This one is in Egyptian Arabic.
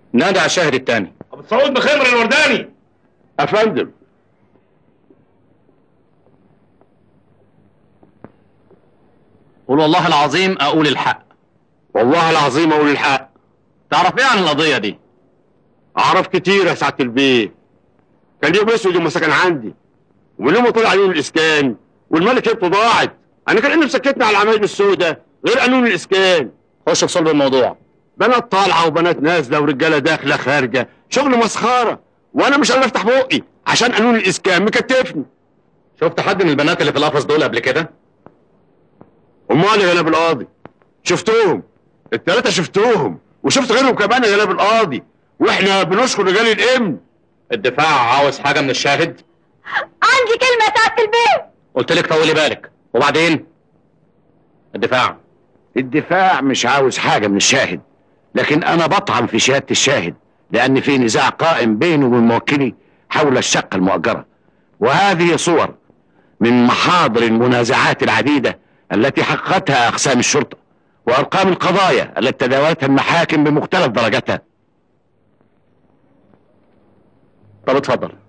نادى على الشاهد الثاني ابو سعود بخمر الورداني افندم قول والله العظيم اقول الحق والله العظيم اقول الحق تعرف ايه عن القضيه دي اعرف كتير يا سعاده البيه كان يوم اسود يوم ما سكن عندي ومن يوم ما طلع عليهم الاسكان والملك هبته ضاعت انا كان اني مسكتني على العمايل السوداء غير قانون الاسكان خش في صلب الموضوع بنات طالعه وبنات نازله ورجاله داخله خارجه شغل مسخره وانا مش قادر افتح بقي عشان قانون الاسكان مكتفني شفت حد من البنات اللي في القفص دول قبل كده امال يا جناب القاضي شفتوهم الثلاثه شفتوهم وشفت غيرهم كمان يا جناب القاضي واحنا بنشكر رجال الامن الدفاع عاوز حاجه من الشاهد عندي كلمة يا سعادة البيه قلت لك طولي بالك وبعدين الدفاع الدفاع مش عاوز حاجه من الشاهد لكن انا بطعن في شهاده الشاهد لان في نزاع قائم بينه وبين موكلي حول الشقه المؤجره وهذه صور من محاضر المنازعات العديده التي حققتها اقسام الشرطه وارقام القضايا التي تداولتها المحاكم بمختلف درجاتها طب اتفضل